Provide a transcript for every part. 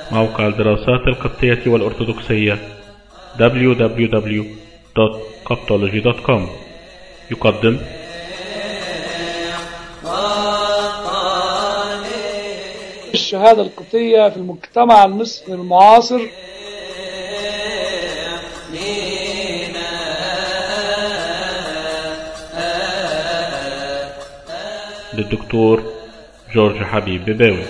موقع الدراسات القبطية والأرثوذكسية www.coptology.com يقدم الشهادة القبطية في المجتمع المصري المعاصر للدكتور جورج حبيب بباوي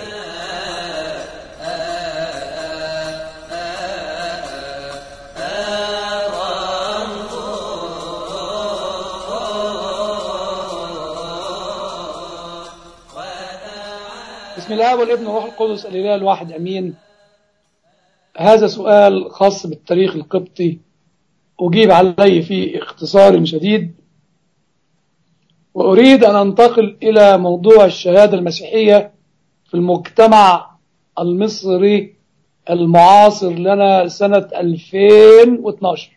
بسم الله والابن والروح القدس الإله الواحد أمين هذا سؤال خاص بالتاريخ القبطي أجيب عليه في اختصار شديد وأريد أن أنتقل إلى موضوع الشهادة المسيحية في المجتمع المصري المعاصر لنا سنة 2012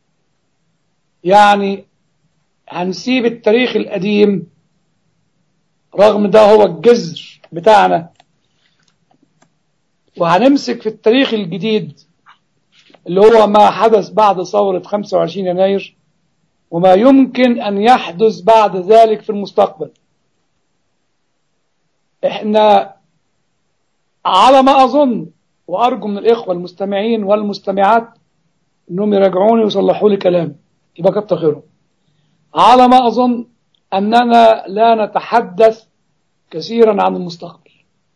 يعني هنسيب التاريخ القديم رغم ده هو الجذر بتاعنا وهنمسك في التاريخ الجديد اللي هو ما حدث بعد ثورة 25 يناير وما يمكن أن يحدث بعد ذلك في المستقبل احنا على ما أظن وأرجو من الإخوة المستمعين والمستمعات أنهم يراجعوني ويصلحوا لي كلامي يبقى كتر خيرهم على ما أظن أننا لا نتحدث كثيرا عن المستقبل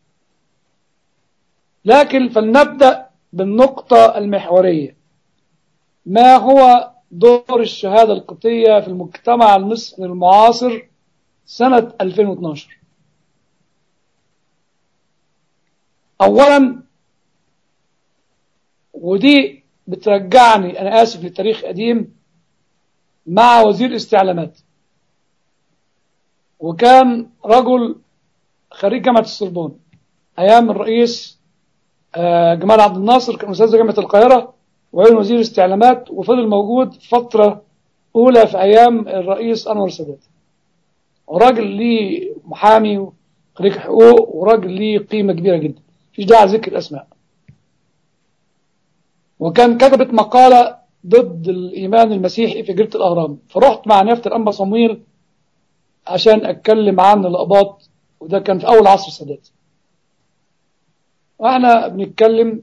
لكن فلنبدأ بالنقطة المحورية ما هو دور الشهادة القبطية في المجتمع المصري المعاصر سنة 2012 أولا ودي بترجعني أنا آسف للتاريخ قديم مع وزير استعلامات وكان رجل خريج جامعة السربون أيام الرئيس جمال عبد الناصر كان أستاذ جامعة القاهرة وعين وزير استعلامات وفضل موجود فترة أولى في أيام الرئيس أنور السادات وراجل ليه محامي وخريج حقوق وراجل ليه قيمة كبيرة جدا مفيش داعي ذكر أسماء وكان كتبت مقالة ضد الإيمان المسيحي في جريدة الأهرام فرحت مع نيافة الأنبا صمويل عشان أتكلم عن الأقباط وده كان في أول عصر السادات وإحنا بنتكلم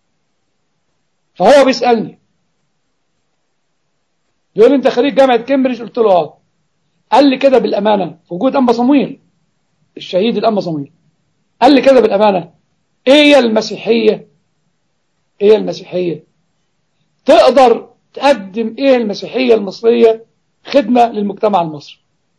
فهو بيسألني بيقول لي أنت خريج جامعة كامبريدج قلت له اه قال لي كده بالأمانة في وجود أنبا صمويل الشهيد الأنبا صمويل قال لي كده بالأمانة إيه هي المسيحية إيه المسيحية تقدر تقدم إيه المسيحية المصرية خدمة للمجتمع المصري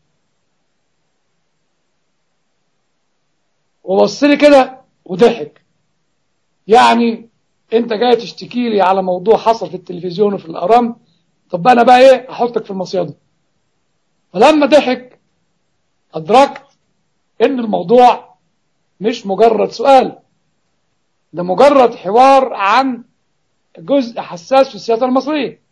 وبص لي كده وضحك يعني انت جاي تشتكي لي على موضوع حصل في التلفزيون وفي الارام طب انا بقى ايه احطك في المصيده فلما ضحك ادركت ان الموضوع مش مجرد سؤال ده مجرد حوار عن جزء حساس في السياسه المصريه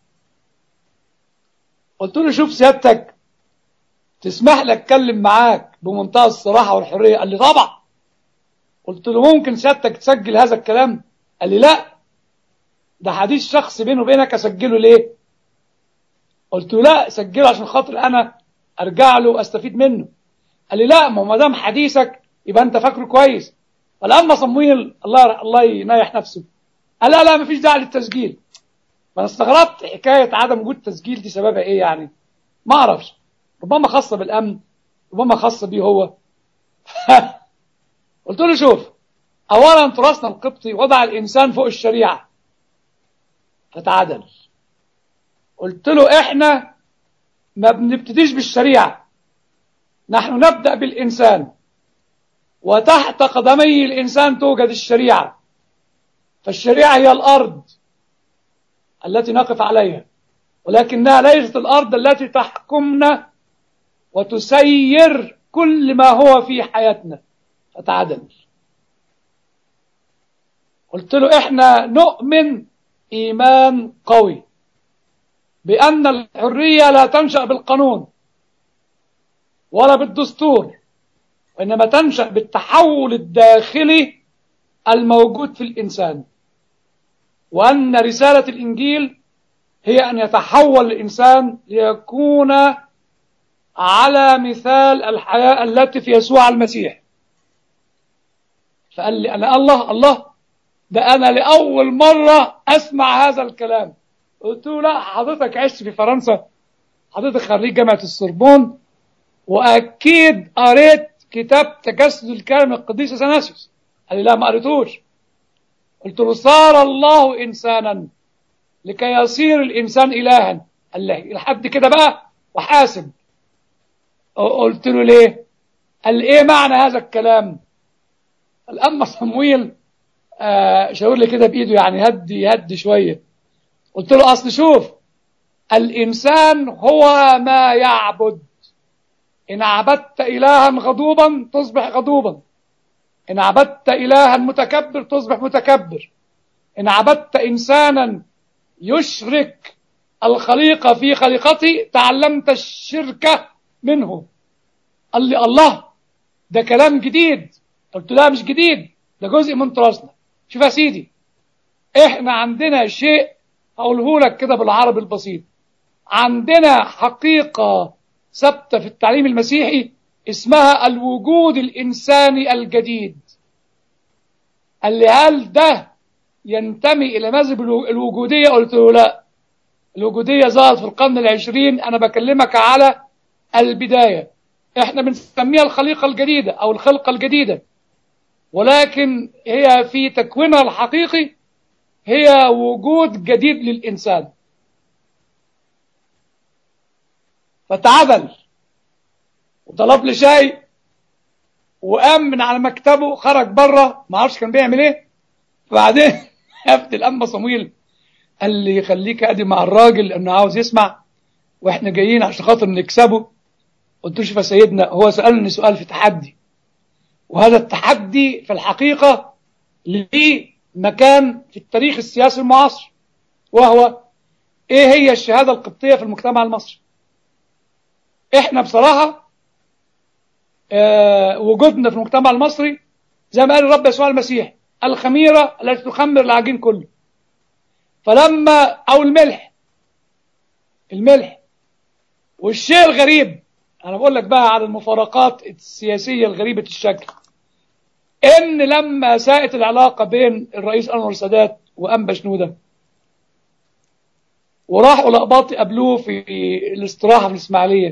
قلت له شوف سيادتك تسمح لي اتكلم معاك بمنتهى الصراحه والحريه قال لي طبعا قلت له ممكن سيادتك تسجل هذا الكلام قال لي لا ده حديث شخصي بيني وبينك اسجله ليه قلت له لا سجله عشان خاطر انا ارجع له واستفيد منه قال لي لا ما دام حديثك يبقى انت فاكره كويس فلما صمويل الله الله ينيح نفسه قال لا لا مفيش داعي للتسجيل فانا استغربت حكايه عدم وجود تسجيل دي سببها ايه يعني ما اعرفش ربما خاصه بالامن ربما خاصه بيه هو قلت له شوف اولا تراثنا القبطي وضع الانسان فوق الشريعه فتعادل قلت له احنا ما بنبتديش بالشريعه نحن نبدا بالانسان وتحت قدمي الانسان توجد الشريعه فالشريعه هي الارض التي نقف عليها ولكنها ليست الارض التي تحكمنا وتسير كل ما هو في حياتنا فتعادل قلت له احنا نؤمن ايمان قوي بان الحريه لا تنشا بالقانون ولا بالدستور وانما تنشا بالتحول الداخلي الموجود في الانسان وأن رسالة الإنجيل هي أن يتحول الإنسان ليكون على مثال الحياة التي في يسوع المسيح فقال لي أنا الله الله ده أنا لأول مرة أسمع هذا الكلام قلت له لا حضرتك عشت في فرنسا حضرتك خريج جامعة السوربون وأكيد قريت كتاب تجسد الكلام القديس اثناسيوس قال لي لا ما قريتوش قلت له صار الله انسانا لكي يصير الانسان الها قال لي لحد كده بقى وحاسب قلت له ليه قال ايه معنى هذا الكلام الاما صمويل آه شاور لي كده بايده يعني هدي هدي شويه قلت له اصل شوف الانسان هو ما يعبد إن عبدت إلها غضوبا تصبح غضوبا إن عبدت إلها متكبر تصبح متكبر إن عبدت إنسانا يشرك الخليقة في خليقته تعلمت الشركة منه قال لي الله ده كلام جديد قلت لا مش جديد ده جزء من تراثنا شوف يا سيدي احنا عندنا شيء هقوله لك كده بالعربي البسيط عندنا حقيقة ثابتة في التعليم المسيحي اسمها الوجود الإنساني الجديد قال لي هل ده ينتمي إلى مذهب الوجودية قلت له لا الوجودية ظهرت في القرن العشرين أنا بكلمك على البداية احنا بنسميها الخليقة الجديدة أو الخلقة الجديدة ولكن هي في تكوينها الحقيقي هي وجود جديد للإنسان فتعدل وطلب لي شاي وقام من على مكتبه خرج بره ما اعرفش كان بيعمل ايه بعدين هفت الانبا صمويل قال لي خليك ادي مع الراجل لانه عاوز يسمع واحنا جايين عشان خاطر نكسبه قلت له شوف يا سيدنا هو سالني سؤال في تحدي وهذا التحدي في الحقيقه ليه مكان في التاريخ السياسي المعاصر وهو ايه هي الشهاده القبطيه في المجتمع المصري احنا بصراحة اه وجودنا في المجتمع المصري زي ما قال الرب يسوع المسيح الخميرة التي تخمر العجين كله فلما او الملح الملح والشيء الغريب انا بقول لك بقى على المفارقات السياسية الغريبة الشكل ان لما ساءت العلاقة بين الرئيس انور السادات وانبا شنودة وراحوا لقباطي قابلوه في الاستراحة في الاسماعيلية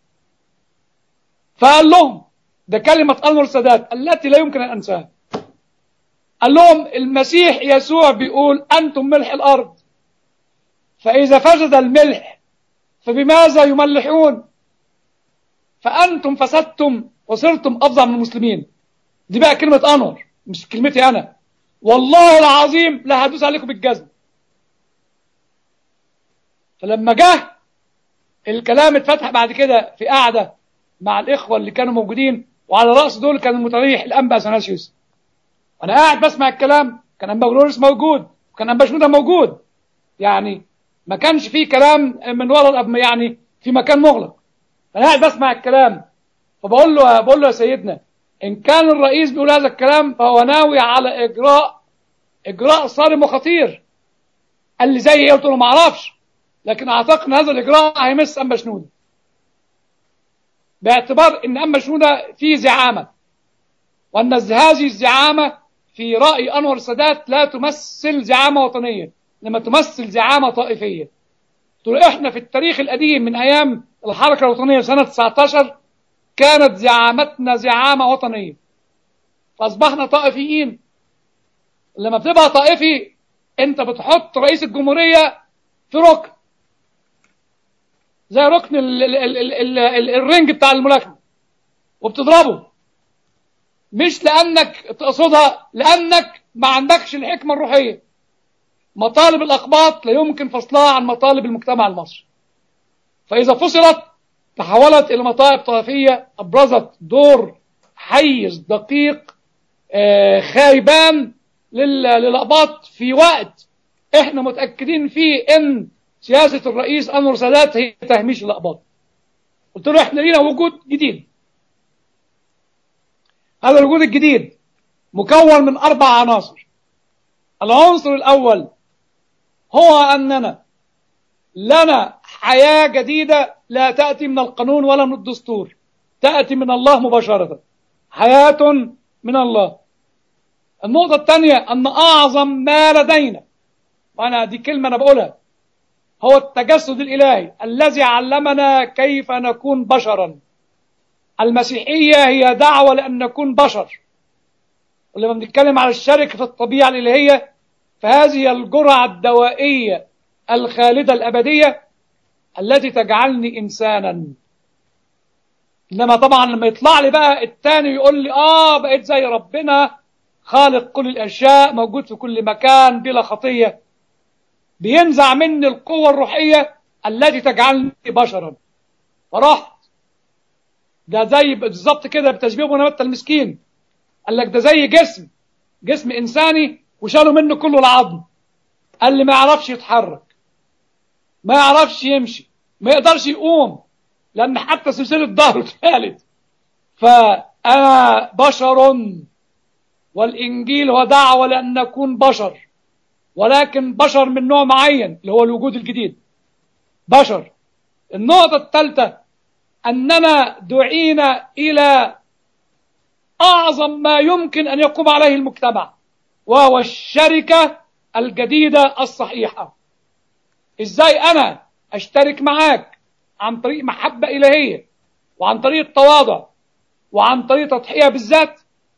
فقال لهم ده كلمة أنور السادات التي لا يمكن أن أنساها قال لهم المسيح يسوع بيقول أنتم ملح الأرض فإذا فسد الملح فبماذا يملحون فأنتم فسدتم وصرتم أفضل من المسلمين دي بقى كلمة أنور مش كلمتي أنا والله العظيم لا هدوس عليكم بالجزم فلما جه الكلام اتفتح بعد كده في قعده مع الإخوة اللي كانوا موجودين وعلى رأس دول كان المتريح الأنبا أثناسيوس وأنا قاعد بسمع الكلام كان أنبا جلوريس موجود وكان أنبا شنودة موجود يعني ما كانش فيه كلام من ورا الأب يعني في مكان مغلق أنا قاعد بسمع الكلام فبقول له بقول له يا سيدنا إن كان الرئيس بيقول هذا الكلام فهو ناوي على إجراء إجراء صارم وخطير قال لي زي إيه قلت له ما أعرفش لكن أعتقد أن هذا الإجراء هيمس أنبا شنودة باعتبار ان اما شنودة في زعامة وان هذه الزعامة في رأي انور السادات لا تمثل زعامة وطنية لما تمثل زعامة طائفية تقول احنا في التاريخ القديم من ايام الحركة الوطنية سنة 19 كانت زعامتنا زعامة وطنية فاصبحنا طائفيين لما بتبقى طائفي انت بتحط رئيس الجمهورية في ركن زي ركن ال ال ال ال ال الرنج بتاع الملاكمة وبتضربه مش لأنك تقصدها لأنك ما عندكش الحكمة الروحية مطالب الأقباط لا يمكن فصلها عن مطالب المجتمع المصري فإذا فصلت تحولت إلى مطالب طائفية أبرزت دور حيز دقيق آه خايبان للأقباط في وقت احنا متأكدين فيه ان سياسة الرئيس أنور سادات هي تهميش الأقباط قلت له احنا لينا وجود جديد هذا الوجود الجديد مكون من أربع عناصر العنصر الأول هو أننا لنا حياة جديدة لا تأتي من القانون ولا من الدستور تأتي من الله مباشرة حياة من الله النقطة الثانية أن أعظم ما لدينا وأنا دي كلمة أنا بقولها هو التجسد الإلهي الذي علمنا كيف نكون بشرا المسيحية هي دعوة لأن نكون بشر ولما بنتكلم على الشركة في الطبيعة الإلهية فهذه هي الجرعة الدوائية الخالدة الأبدية التي تجعلني إنسانا إنما طبعا لما يطلع لي بقى التاني يقول لي آه بقيت زي ربنا خالق كل الأشياء موجود في كل مكان بلا خطية بينزع مني القوة الروحية التي تجعلني بشرا فرحت ده زي بالظبط كده بتشبيه منامة المسكين قال لك ده زي جسم جسم إنساني وشالوا منه كله العظم قال لي ما يعرفش يتحرك ما يعرفش يمشي ما يقدرش يقوم لأن حتى سلسلة ظهره اتقالت فأنا بشر والإنجيل هو دعوة لأن نكون بشر ولكن بشر من نوع معين اللي هو الوجود الجديد بشر النقطة الثالثة أننا دعينا إلى أعظم ما يمكن أن يقوم عليه المجتمع وهو الشركة الجديدة الصحيحة إزاي أنا أشترك معاك عن طريق محبة إلهية وعن طريق التواضع وعن طريق تضحية بالذات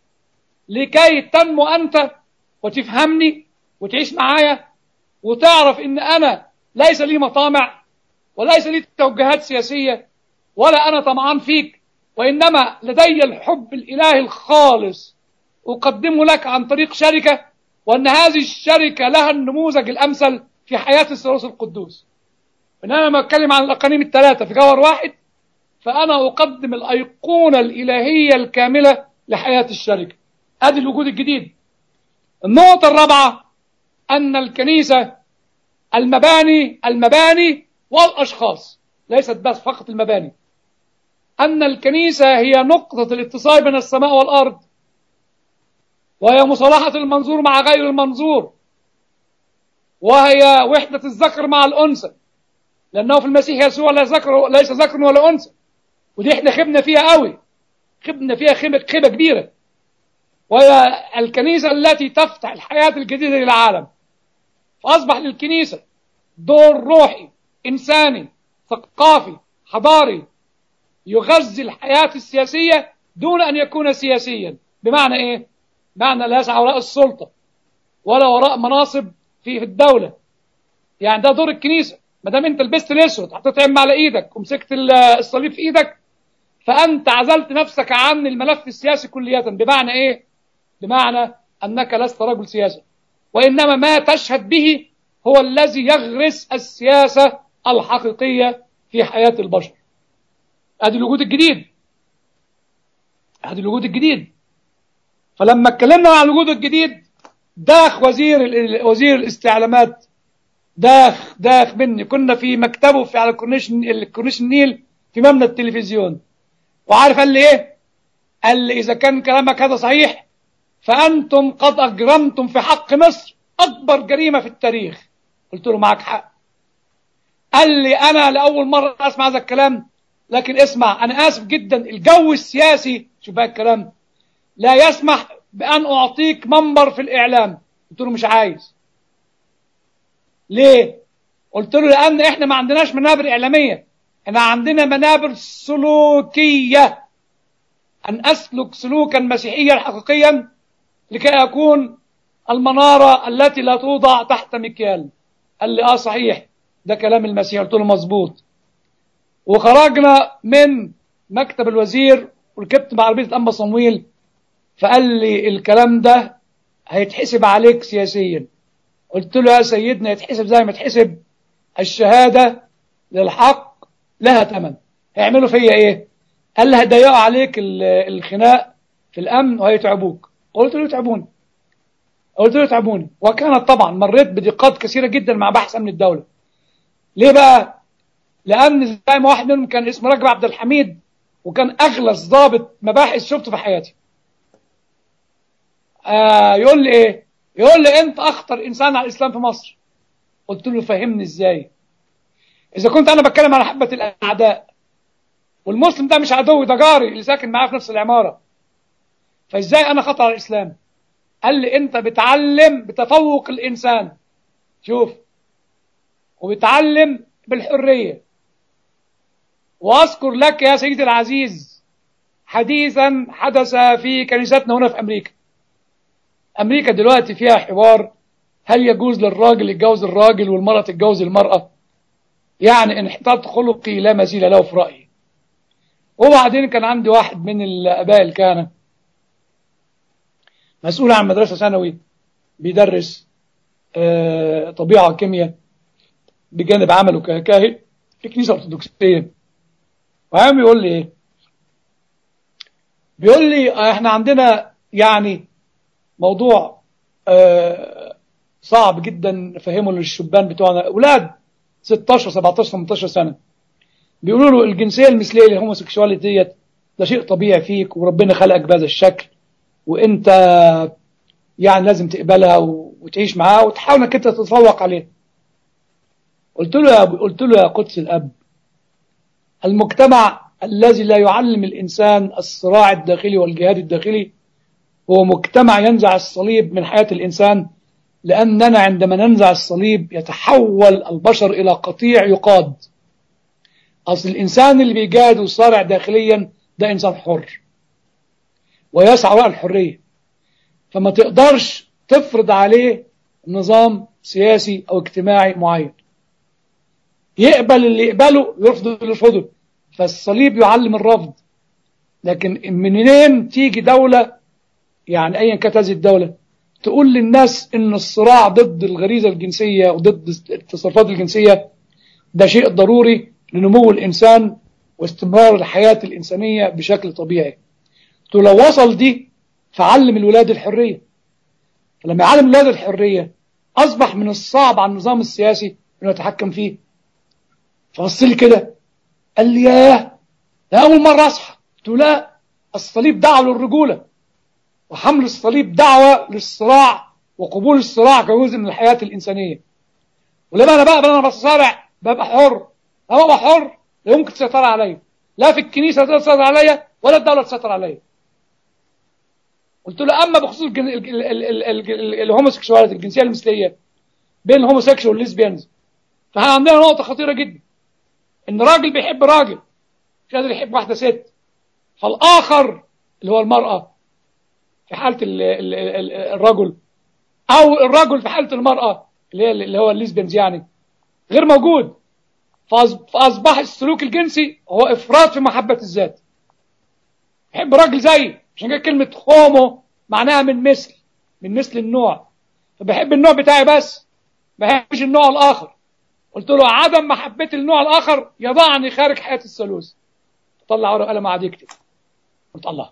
لكي تنمو أنت وتفهمني وتعيش معايا وتعرف إن أنا ليس لي مطامع وليس لي توجهات سياسية ولا أنا طمعان فيك وإنما لدي الحب الإلهي الخالص أقدمه لك عن طريق شركة وأن هذه الشركة لها النموذج الأمثل في حياة الثالوث القدوس إنما لما أتكلم عن الأقانيم الثلاثة في جوهر واحد فأنا أقدم الأيقونة الإلهية الكاملة لحياة الشركة هذه الوجود الجديد النقطة الرابعة أن الكنيسة المباني المباني والأشخاص ليست بس فقط المباني أن الكنيسة هي نقطة الاتصال بين السماء والأرض وهي مصالحة المنظور مع غير المنظور وهي وحدة الذكر مع الأنثى لأنه في المسيح يسوع لا ذكر ليس ذكر ولا أنثى ودي احنا خبنا فيها قوي خبنا فيها خبة, خبة كبيرة وهي الكنيسة التي تفتح الحياة الجديدة للعالم فأصبح للكنيسة دور روحي إنساني ثقافي حضاري يغذي الحياة السياسية دون أن يكون سياسيا بمعنى إيه؟ بمعنى لا يسعى وراء السلطة ولا وراء مناصب في الدولة يعني ده دور الكنيسة ما دام انت لبست الاسود حطيت عم على ايدك ومسكت الصليب في ايدك فانت عزلت نفسك عن الملف السياسي كلية بمعنى ايه بمعنى انك لست رجل سياسة وانما ما تشهد به هو الذي يغرس السياسة الحقيقية في حياة البشر ادي الوجود الجديد ادي الوجود الجديد فلما اتكلمنا عن الوجود الجديد داخ وزير وزير الاستعلامات داخ داخ مني كنا في مكتبه في على كورنيش الكورنيش النيل في مبنى التلفزيون وعارف قال لي ايه قال لي اذا كان كلامك هذا صحيح فانتم قد اجرمتم في حق مصر اكبر جريمه في التاريخ قلت له معك حق قال لي انا لاول مره اسمع هذا الكلام لكن اسمع انا اسف جدا الجو السياسي شوف بقى الكلام لا يسمح بان اعطيك منبر في الاعلام قلت له مش عايز ليه قلت له لان احنا ما عندناش منابر اعلاميه احنا عندنا منابر سلوكيه ان اسلك سلوكا مسيحيا حقيقيا لكي اكون المناره التي لا توضع تحت مكيال قال لي اه صحيح ده كلام المسيح قلت له مظبوط وخرجنا من مكتب الوزير وركبت مع عربيه الانبا صمويل فقال لي الكلام ده هيتحسب عليك سياسيا قلت له يا سيدنا يتحسب زي ما تحسب الشهادة للحق لها ثمن هيعملوا فيا ايه قال لي هيضيقوا عليك الخناق في الامن وهيتعبوك قلت له يتعبوني قلت له يتعبوني وكانت طبعا مريت بضيقات كثيرة جدا مع بحث امن الدولة ليه بقى لان زي ما واحد منهم كان اسمه رجب عبد الحميد وكان اغلس ضابط مباحث شفته في حياتي آه يقول لي ايه يقول لي انت اخطر انسان على الاسلام في مصر قلت له فهمني ازاي اذا كنت انا بتكلم عن حبة الاعداء والمسلم ده مش عدوي ده جاري اللي ساكن معاه في نفس العمارة فازاي انا خطر على الاسلام قال لي انت بتعلم بتفوق الانسان شوف وبتعلم بالحرية واذكر لك يا سيدي العزيز حديثا حدث في كنيستنا هنا في امريكا امريكا دلوقتي فيها حوار هل يجوز للراجل يتجوز الراجل والمرأة تتجوز المرأة يعني انحطاط خلقي لا مثيل له في رأيي وبعدين كان عندي واحد من الآباء الكهنة مسؤول عن مدرسة ثانوي بيدرس آه طبيعة وكيمياء بجانب عمله ككاهن في كنيسة أرثوذكسية وقام يقول لي إيه؟ بيقول لي احنا عندنا يعني موضوع آه صعب جدا نفهمه للشبان بتوعنا اولاد 16 17 18 سنه بيقولوا له الجنسيه المثليه الهوموسيكشواليتي ديت ده شيء طبيعي فيك وربنا خلقك بهذا الشكل وانت يعني لازم تقبلها وتعيش معاها وتحاول انك انت تتفوق عليها قلت له يا قلت له يا قدس الاب المجتمع الذي لا يعلم الانسان الصراع الداخلي والجهاد الداخلي هو مجتمع ينزع الصليب من حياه الانسان لأننا عندما ننزع الصليب يتحول البشر إلى قطيع يقاد أصل الإنسان اللي بيجاهد وصارع داخليا ده إنسان حر ويسعى وراء الحرية فما تقدرش تفرض عليه نظام سياسي أو اجتماعي معين يقبل اللي يقبله ويرفض اللي يرفضه فالصليب يعلم الرفض لكن منين تيجي دولة يعني أيا كانت هذه الدولة تقول للناس ان الصراع ضد الغريزة الجنسية وضد التصرفات الجنسية ده شيء ضروري لنمو الإنسان واستمرار الحياة الإنسانية بشكل طبيعي لو وصل دي فعلم الولاد الحرية فلما يعلم الولاد الحرية أصبح من الصعب على النظام السياسي أنه يتحكم فيه فبص لي كده قال لي ياه ده أول مرة أصحى قلت له لا الصليب دعوة للرجولة وحمل الصليب دعوة للصراع وقبول الصراع كجزء من الحياة الإنسانية ولما أنا بقى أنا بصارع ببقى حر لما ببقى حر لا يمكن تسيطر عليا لا في الكنيسة تسيطر عليا ولا الدولة تسيطر عليا قلت له أما بخصوص الهوموسيكشواليتي الجنسية المثلية بين الهوموسيكشوال والليزبيانز فاحنا عندنا نقطة خطيرة جدا إن راجل بيحب راجل مش قادر يحب واحدة ست فالآخر اللي هو المرأة في حالة ال ال ال الرجل أو الرجل في حالة المرأة اللي هي اللي هو الليزبيانز يعني غير موجود فأصبح السلوك الجنسي هو إفراط في محبة الذات يحب راجل زي عشان كده كلمة هومو معناها من مثل من مثل النوع فبحب النوع بتاعي بس ما بحبش النوع الآخر قلت له عدم محبتي للنوع الآخر يضعني خارج حياة الثالوث طلع ورقة قلم قعد يكتب قلت الله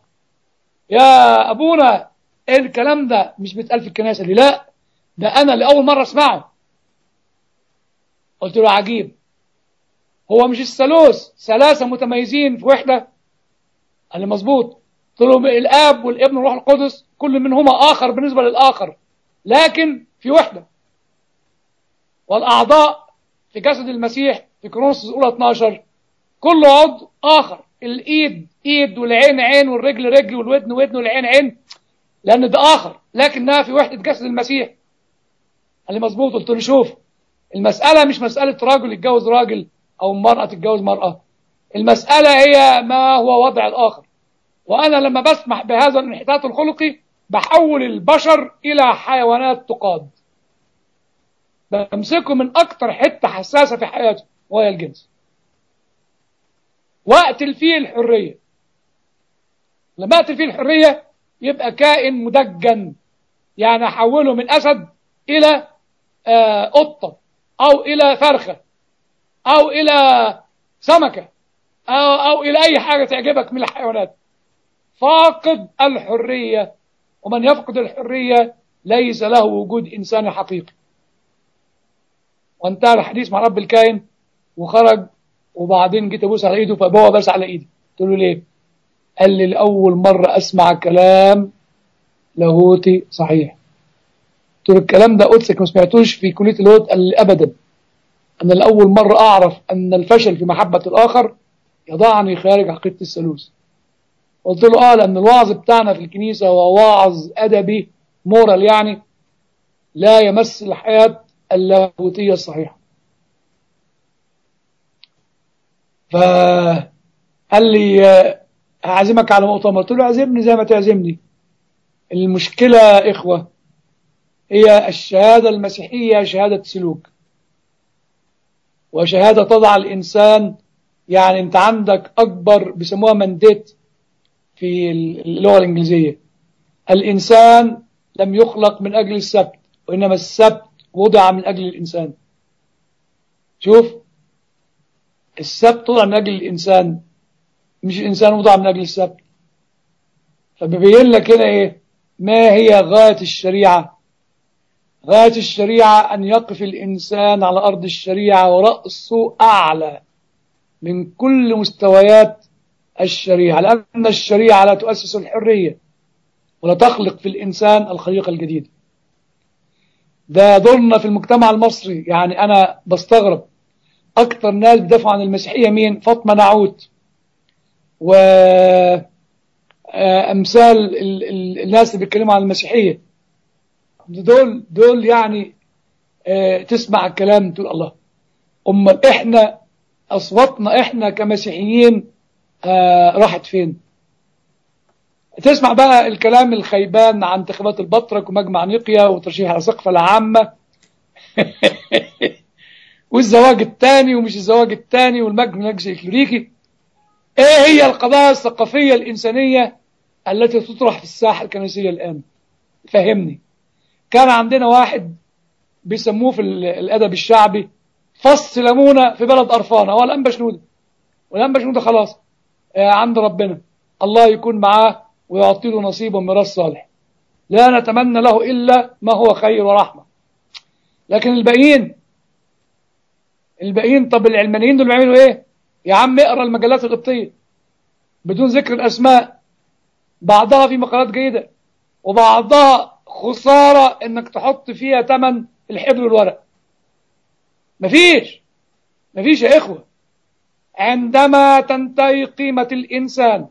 يا أبونا إيه الكلام ده مش بيتقال في الكنائس اللي لا ده أنا لأول مرة أسمعه قلت له عجيب هو مش الثالوث ثلاثة متميزين في وحدة قال لي مظبوط قلت له الآب والابن والروح القدس كل منهما آخر بالنسبة للآخر لكن في وحدة والأعضاء في جسد المسيح في كرونس الأولى 12 كل عضو آخر الإيد إيد والعين عين والرجل رجل والودن ودن والعين عين لأن ده آخر لكنها في وحدة جسد المسيح قال لي مظبوط قلت له شوف المسألة مش مسألة راجل يتجوز راجل أو مرأة تتجوز مرأة المسألة هي ما هو وضع الآخر وأنا لما بسمح بهذا الانحطاط الخلقي بحول البشر إلى حيوانات تقاد بمسكه من أكتر حتة حساسة في حياته وهي الجنس وأقتل فيه الحرية لما أقتل فيه الحرية يبقى كائن مدجن يعني أحوله من أسد إلى آه قطة أو إلى فرخة أو إلى سمكة أو, أو إلى أي حاجة تعجبك من الحيوانات فاقد الحرية ومن يفقد الحرية ليس له وجود إنساني حقيقي وانتهى الحديث مع رب الكائن وخرج وبعدين جيت ابوس على ايده فبوى بس على ايدي قلت له ليه قال لي لاول مره اسمع كلام لاهوتي صحيح قلت له الكلام ده قدسك ما سمعتوش في كليه الهود قال لي ابدا انا لاول مره اعرف ان الفشل في محبه الاخر يضعني خارج عقيده الثالوث قلت له اه لان الوعظ بتاعنا في الكنيسه هو وعظ ادبي مورال يعني لا يمس الحياه اللاهوتيه الصحيحه فقال لي آه، هعزمك على مؤتمر قلت له اعزمني زي ما تعزمني المشكله يا اخوه هي الشهاده المسيحيه شهاده سلوك وشهاده تضع الانسان يعني انت عندك اكبر بيسموها منديت في اللغه الانجليزيه الانسان لم يخلق من اجل السبت وانما السبت وضع من اجل الانسان شوف السبت وضع من اجل الانسان مش الانسان وضع من اجل السبت فبيبين لك هنا ايه ما هي غايه الشريعه غايه الشريعه ان يقف الانسان على ارض الشريعه وراسه اعلى من كل مستويات الشريعه لان الشريعه لا تؤسس الحريه ولا تخلق في الانسان الخليقه الجديده ده دورنا في المجتمع المصري يعني انا بستغرب اكتر ناس بيدافعوا عن المسيحيه مين فاطمه نعوت و آه، امثال ال- ال- الناس اللي بيتكلموا عن المسيحيه دول دول يعني آه، تسمع الكلام تقول الله امال احنا اصواتنا احنا كمسيحيين آه، راحت فين تسمع بقى الكلام الخيبان عن انتخابات البطرك ومجمع نيقيا وترشيح الأسقفة العامة والزواج الثاني ومش الزواج الثاني والمجلس الكلوريكي ايه هي القضايا الثقافية الإنسانية التي تطرح في الساحة الكنسية الآن فهمني كان عندنا واحد بيسموه في ال- الأدب الشعبي فص ليمونة في بلد قرفانة هو الأنبا شنودة والأنبا شنودة خلاص آه، عند ربنا الله يكون معاه ويعطي له نصيبه من ميراث صالح لا نتمنى له إلا ما هو خير ورحمة لكن الباقيين الباقيين طب العلمانيين دول بيعملوا ايه يا عم اقرا المجلات القبطية بدون ذكر الأسماء بعضها في مقالات جيدة وبعضها خسارة انك تحط فيها تمن الحبر والورق مفيش مفيش يا إخوة عندما تنتهي قيمة الإنسان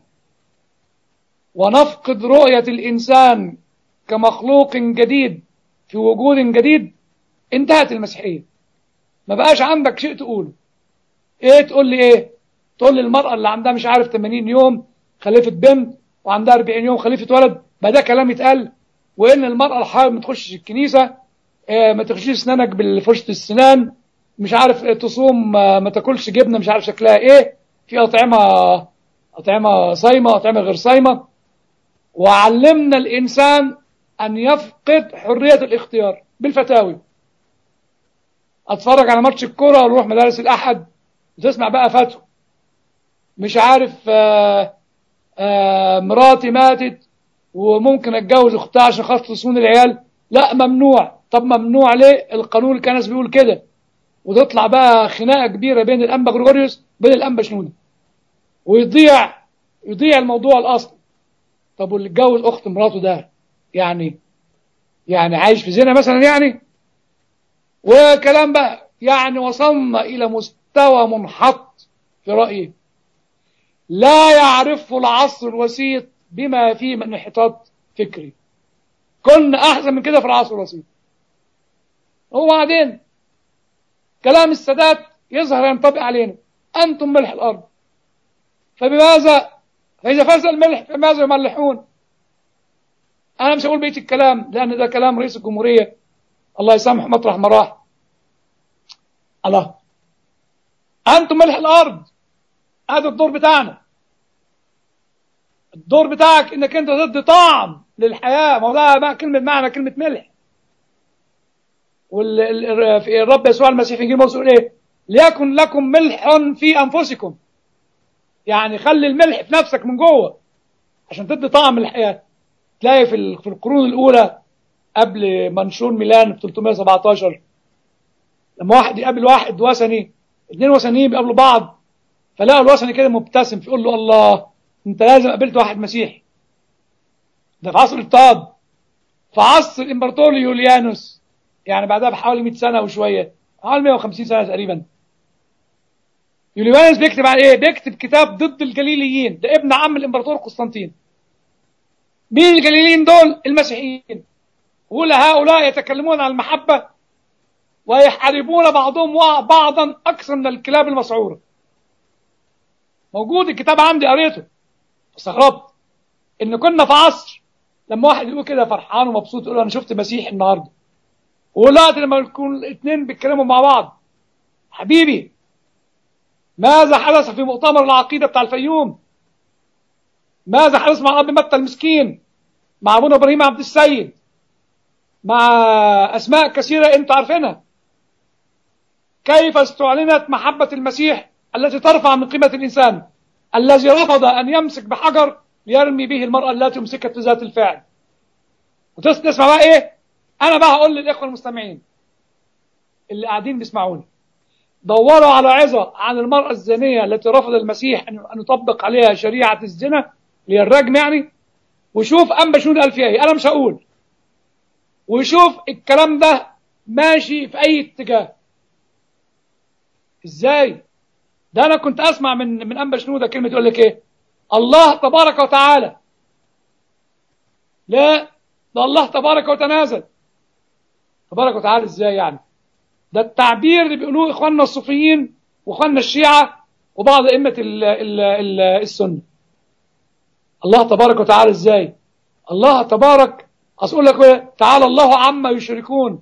ونفقد رؤية الإنسان كمخلوق جديد في وجود جديد انتهت المسيحية ما بقاش عندك شيء تقوله ايه تقول لي ايه تقول لي المرأة اللي عندها مش عارف 80 يوم خلفت بنت وعندها 40 يوم خلفت ولد بقى ده كلام يتقال وان المرأة الحائض ما تخشش الكنيسة اه ما تغشيش اسنانك بالفرشة السنان مش عارف اه تصوم اه ما تاكلش جبنة مش عارف شكلها ايه في أطعمة أطعمة صايمة أطعمة غير صايمة وعلمنا الإنسان أن يفقد حرية الاختيار بالفتاوي أتفرج على ماتش الكرة ونروح مدارس الأحد وتسمع بقى فتوى مش عارف آآ آآ مراتي ماتت وممكن اتجوز اختها عشان خاطر تصون العيال لا ممنوع طب ممنوع ليه القانون الكنس بيقول كده وتطلع بقى خناقه كبيره بين الانبا غريغوريوس وبين الانبا شنوده ويضيع يضيع الموضوع الاصلي طب واللي اتجوز اخت مراته ده يعني يعني عايش في زنا مثلا يعني وكلام بقى يعني وصلنا الى مستوى منحط في رايي لا يعرفه العصر الوسيط بما فيه من انحطاط فكري كنا احسن من كده في العصر الوسيط وبعدين كلام السادات يظهر ينطبق علينا انتم ملح الارض فبماذا فاذا فاز الملح فماذا يملحون انا مش هقول بقيه الكلام لان ده كلام رئيس الجمهوريه الله يسامحه مطرح ما راح الله انتم ملح الارض هذا الدور بتاعنا الدور بتاعك انك انت تدي طعم للحياه ما هو ده بقى كلمه معنى كلمه ملح والرب يسوع المسيح في انجيل مرقس يقول ايه ليكن لكم ملح في انفسكم يعني خلي الملح في نفسك من جوه عشان تدي طعم للحياه تلاقي في في القرون الاولى قبل منشور ميلان في 317 لما واحد يقابل واحد وثني اثنين وثنيين بيقابلوا بعض فلقوا الوثني كده مبتسم فيقول له الله انت لازم قابلت واحد مسيحي ده في عصر الاضطهاد في عصر الامبراطور يوليانوس يعني بعدها بحوالي 100 سنه وشويه حوالي 150 سنه تقريبا يوليانوس بيكتب على ايه بيكتب كتاب ضد الجليليين ده ابن عم الامبراطور قسطنطين مين الجليليين دول المسيحيين ويقول هؤلاء يتكلمون عن المحبه ويحاربون بعضهم بعضا اكثر من الكلاب المسعوره موجود الكتاب عندي قريته استغربت ان كنا في عصر لما واحد يقول كده فرحان ومبسوط يقول انا شفت مسيح النهارده ودلوقتي لما يكون الاثنين بيتكلموا مع بعض حبيبي ماذا حدث في مؤتمر العقيده بتاع الفيوم ماذا حدث مع اب متى المسكين مع ابونا ابراهيم عبد السيد مع اسماء كثيره انتوا عارفينها كيف استعلنت محبه المسيح التي ترفع من قيمه الانسان الذي رفض ان يمسك بحجر ليرمي به المراه التي امسكت في ذات الفعل وتسمع بقى ايه انا بقى هقول للاخوه المستمعين اللي قاعدين بيسمعوني دوروا على عظة عن المرأة الزانية التي رفض المسيح أن يطبق عليها شريعة الزنا اللي هي الرجم يعني وشوف أنبا شنود قال فيها ايه أنا مش هقول وشوف الكلام ده ماشي في أي اتجاه إزاي ده أنا كنت أسمع من من أنبا شنودة كلمة يقول لك إيه الله تبارك وتعالى لا ده الله تبارك وتنازل تبارك وتعالى إزاي يعني ده التعبير اللي بيقولوه اخواننا الصوفيين واخواننا الشيعة وبعض ائمة ال ال ال السنة الله تبارك وتعالى ازاي الله تبارك اقول لك تعالى الله عما يشركون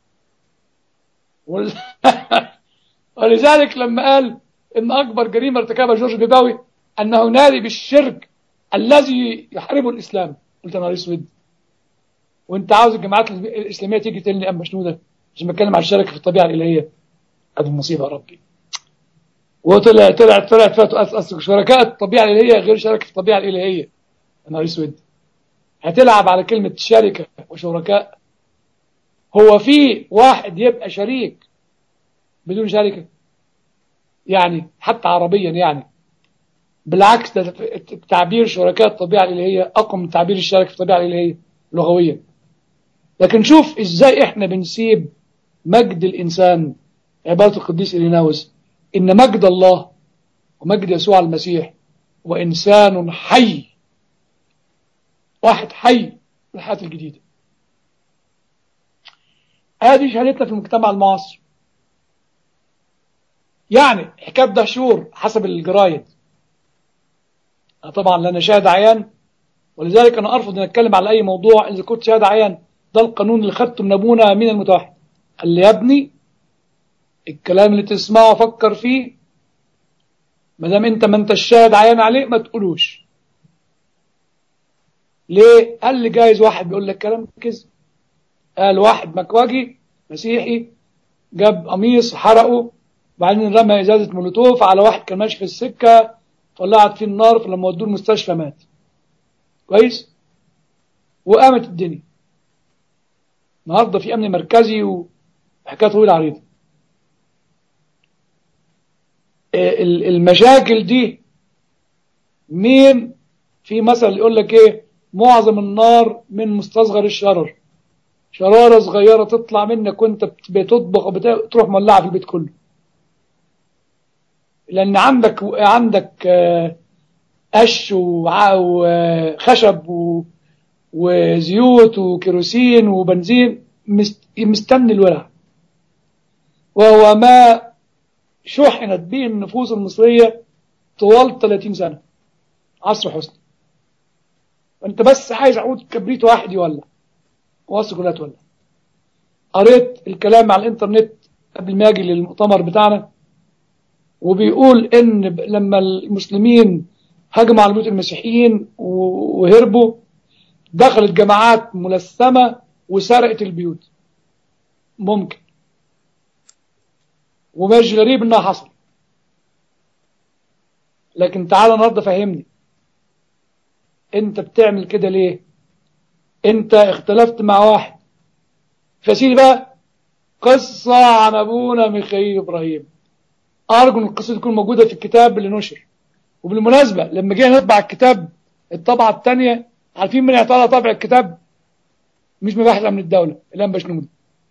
ولذلك لما قال ان اكبر جريمة ارتكبها جورج بيباوي انه نادي بالشرك الذي يحاربه الاسلام قلت انا اسود وانت عاوز الجماعات الاسلاميه تيجي تلني ام مشنوده عشان بتكلم عن الشركه في الطبيعه الالهيه هذه المصيبه يا ربي وطلع طلع طلعت فات شركاء الطبيعه الالهيه غير شركه في الطبيعه الالهيه يا نهار اسود هتلعب على كلمه شركه وشركاء هو في واحد يبقى شريك بدون شركه يعني حتى عربيا يعني بالعكس ده تعبير شركاء الطبيعه الالهيه اقوى من تعبير الشركه في الطبيعه الالهيه لغويا لكن شوف ازاي احنا بنسيب مجد الإنسان عبارة القديس إليناوس إن مجد الله ومجد يسوع المسيح وإنسان حي واحد حي في الحياة الجديدة هذه شهادتنا في المجتمع المعاصر يعني حكاية دهشور حسب الجرايد طبعا لأنا شاهد عيان ولذلك أنا أرفض أن أتكلم على أي موضوع إذا كنت شاهد عيان ده القانون اللي خدته من أبونا من المتوحد قال لي يا ابني الكلام اللي تسمعه فكر فيه ما دام انت ما انت الشاهد عيان عليه ما تقولوش ليه قال لي جايز واحد بيقول لك كلام كذب قال واحد مكواجي مسيحي جاب قميص حرقه وبعدين رمى ازازه مولوتوف على واحد كان ماشي في السكه طلعت فيه النار فلما ودوه المستشفى مات كويس وقامت الدنيا النهارده في امن مركزي وحكايه طويله عريضه المشاكل دي مين في مثل يقول لك ايه معظم النار من مستصغر الشرر شرارة صغيرة تطلع منك وانت بتطبخ وتروح مولعة في البيت كله لان عندك عندك قش وخشب وزيوت وكيروسين وبنزين مستني الولع وهو ما شحنت به النفوس المصرية طوال 30 سنة عصر حسني وانت بس عايز عود كبريت واحد يولع مصر كلها تولع قريت الكلام على الانترنت قبل ما اجي للمؤتمر بتاعنا وبيقول ان لما المسلمين هجموا على بيوت المسيحيين وهربوا دخلت جماعات ملثمة وسرقت البيوت ممكن ومش غريب انها حصل لكن تعالى النهارده فهمني انت بتعمل كده ليه انت اختلفت مع واحد فسيدي بقى قصة عن ابونا ميخائيل ابراهيم ارجو ان القصة تكون موجودة في الكتاب اللي نشر وبالمناسبة لما جينا نطبع الكتاب الطبعة الثانية عارفين من اعطاها طبع الكتاب مش مباحث امن الدوله الان بشنود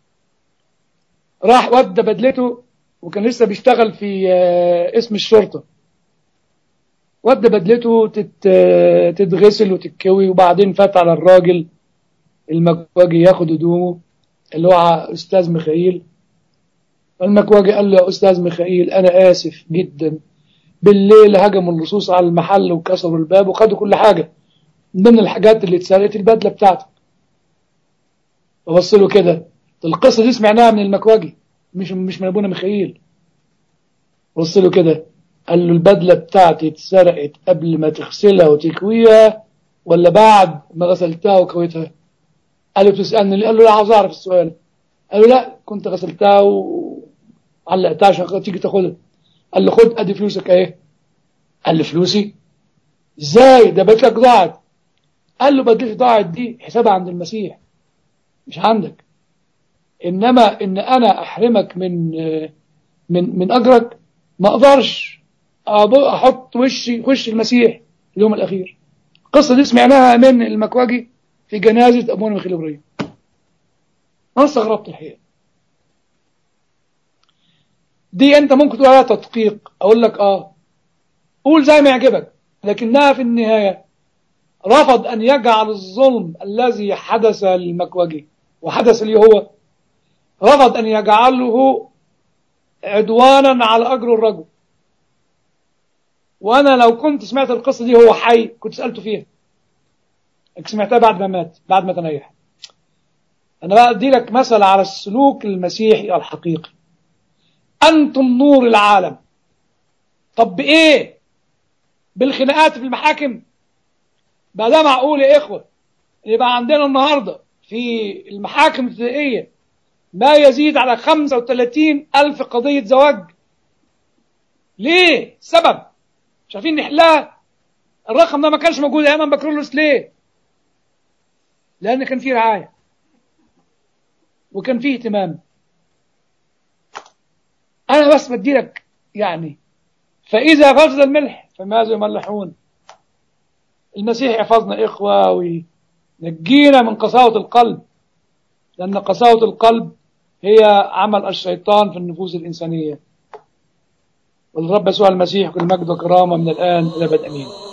راح ودى بدلته وكان لسه بيشتغل في آه، اسم الشرطه ودى بدلته تت... تتغسل وتتكوي وبعدين فات على الراجل المكواجي ياخد هدومه اللي هو استاذ ميخائيل المكواجي قال له يا استاذ ميخائيل انا اسف جدا بالليل هجموا اللصوص على المحل وكسروا الباب وخدوا كل حاجه من ضمن الحاجات اللي اتسرقت البدله بتاعتك فبص له كده القصه دي سمعناها من المكواجي مش مش من ابونا ميخائيل بص له كده قال له البدله بتاعتي اتسرقت قبل ما تغسلها وتكويها ولا بعد ما غسلتها وكويتها قال له تسالني ليه؟ قال له لا عاوز اعرف السؤال قال له لا كنت غسلتها وعلقتها عشان تيجي تاخدها قال له خد ادي فلوسك اهي قال له فلوسي ازاي ده بدلتك ضاعت قال له بدلتي ضاعت دي حسابها عند المسيح مش عندك انما ان انا احرمك من من من اجرك ما اقدرش أبو- احط وشي في وش المسيح اليوم الاخير القصه دي سمعناها من المكواجي في جنازه ابونا ميخائيل ابراهيم انا استغربت الحقيقه دي انت ممكن تقول عليها تدقيق اقول لك اه قول زي ما يعجبك لكنها في النهايه رفض ان يجعل الظلم الذي حدث للمكواجي وحدث لي هو رفض ان يجعله عدوانا على اجر الرجل وانا لو كنت سمعت القصه دي هو حي كنت سالته فيها لكن سمعتها بعد ما مات بعد ما تنيح انا بقى ادي لك مثل على السلوك المسيحي الحقيقي انتم نور العالم طب بايه بالخناقات في المحاكم بقى ده معقول يا اخوه يبقى عندنا النهارده في المحاكم الابتدائيه ما يزيد على 35 ألف قضية زواج ليه؟ سبب مش عارفين نحلها الرقم ده ما كانش موجود أيام بكرولوس ليه؟ لأن كان فيه رعاية وكان فيه اهتمام أنا بس بدي لك يعني فإذا غزل الملح فماذا يملحون المسيح يحفظنا إخوة وينجينا من قساوة القلب لأن قساوة القلب هي عمل الشيطان في النفوس الإنسانية والرب يسوع المسيح كل مجد وكرامة من الآن إلى بدء أمين